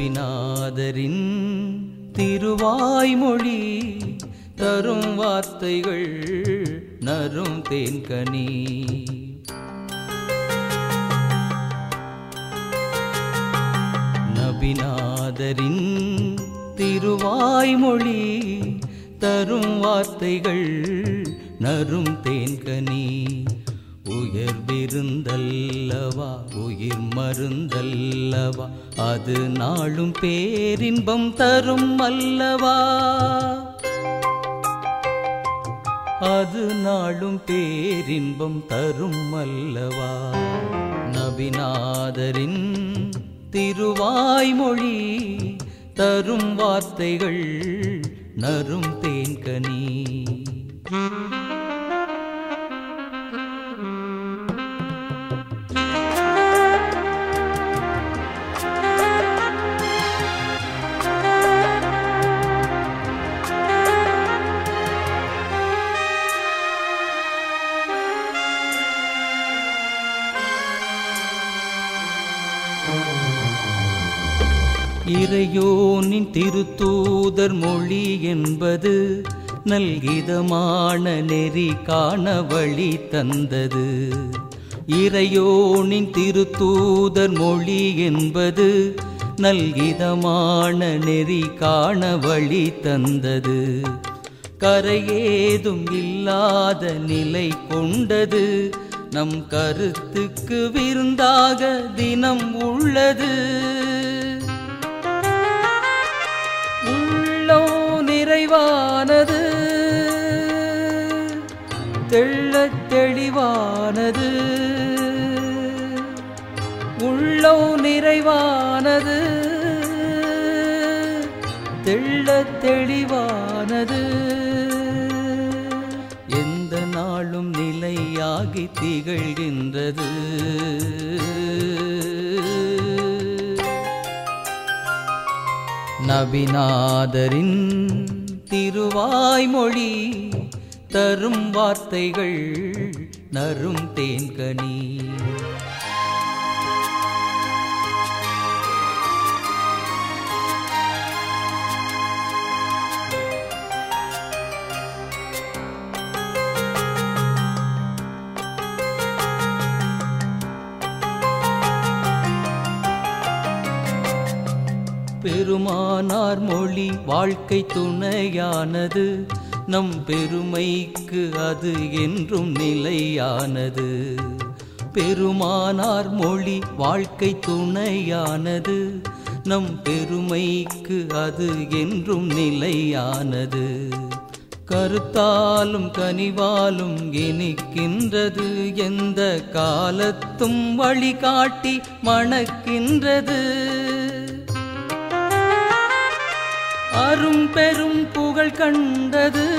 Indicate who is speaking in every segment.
Speaker 1: நபிநாதரின் திருவாய்மொழி தரும் வார்த்தைகள் நரும் தேன்கனி நபிநாதரின் திருவாய்மொழி தரும் வார்த்தைகள் நரும் தேன்கனி உயர்விருந்தல்லவா உயிர் மருந்தல்லவா அது நாளும் பேரின்பம் தரும் அல்லவா அது நாளும் பேரின்பம் தரும் அல்லவா நபிநாதரின் திருவாய்மொழி தரும் வார்த்தைகள் நரும் தேன்கனி இறையோனின் திருத்தூதர் மொழி என்பது நல்கிதமான நெறி காண வழி தந்தது இறையோனின் திருத்தூதர் மொழி என்பது நல்கிதமான நெறி காண வழி தந்தது கரையேதும் இல்லாத நிலை கொண்டது நம் கருத்துக்கு விருந்தாக தினம் உள்ளது உள்ளோ நிறைவானது தெள்ளத் தெளிவானது உள்ளோ நிறைவானது தெள்ளத் தெளிவானது எந்த நாளும் நிலையாகி திகழ்கின்றது நபிநாதரின் திருவாய்மொழி தரும் வார்த்தைகள் நரும் தேன்கனி பெருமானார் மொழி வாழ்க்கை துணையானது நம் பெருமைக்கு அது என்றும் நிலையானது பெருமானார் மொழி வாழ்க்கை துணையானது நம் பெருமைக்கு அது என்றும் நிலையானது கருத்தாலும் கனிவாலும் இனிக்கின்றது எந்த காலத்தும் வழிகாட்டி மணக்கின்றது அரும் பெரும் புகழ் கண்டது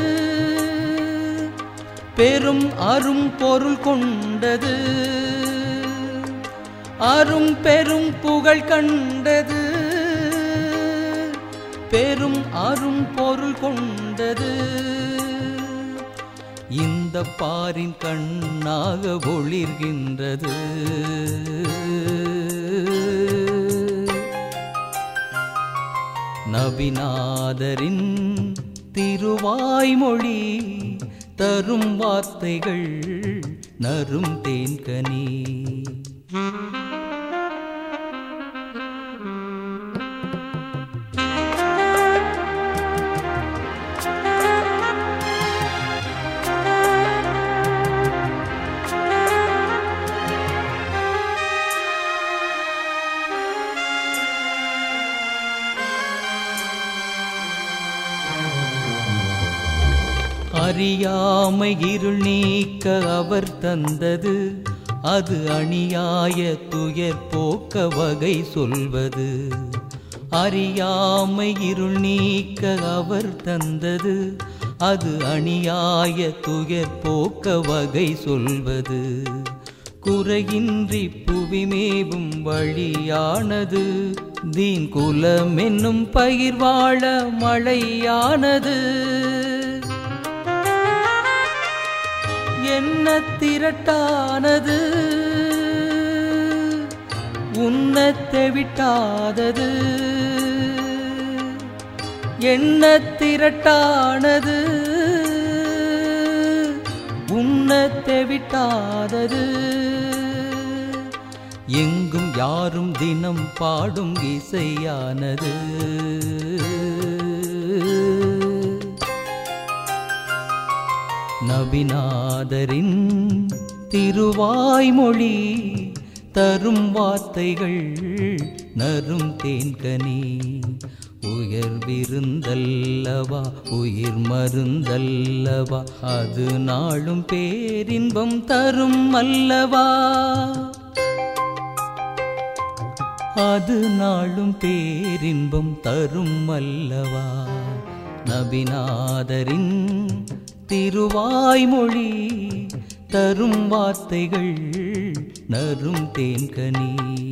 Speaker 1: பெரும் அரும் பொருள் கொண்டது அரும் பெரும் புகழ் கண்டது பெரும் அரும் பொருள் கொண்டது இந்த பாரின் கண்ணாக ஒளிர்கின்றது நபிநாதரின் திருவாய்மொழி தரும் வார்த்தைகள் நரும் தேன்கனி அறியாமை இருள் நீக்க அவர் தந்தது அது அநியாய துயர் போக்க வகை சொல்வது அறியாமை இருள் நீக்க அவர் தந்தது அது அநியாய துயர் போக்க வகை சொல்வது குறையின்றி புவிமேவும் வழியானது தீன் குலம் என்னும் பயிர் வாழ மழையானது என்ன திரட்டானது உன்னத்தை விட்டாதது எண்ணத் திரட்டானது உண்ணத் தெவிட்டாதது எங்கும் யாரும் தினம் பாடும் இசையானது நபிநாதரின் திருவாய்மொழி தரும் வார்த்தைகள் நரும் தேன்கனி உயர் விருந்தல்லவா உயிர் மருந்தல்லவா அது நாளும் பேரின்பம் தரும் அல்லவா அது நாளும் பேரின்பம் தரும் அல்லவா நபிநாதரின் திருவாய்மொழி தரும் வார்த்தைகள் நரும் தேன்கனி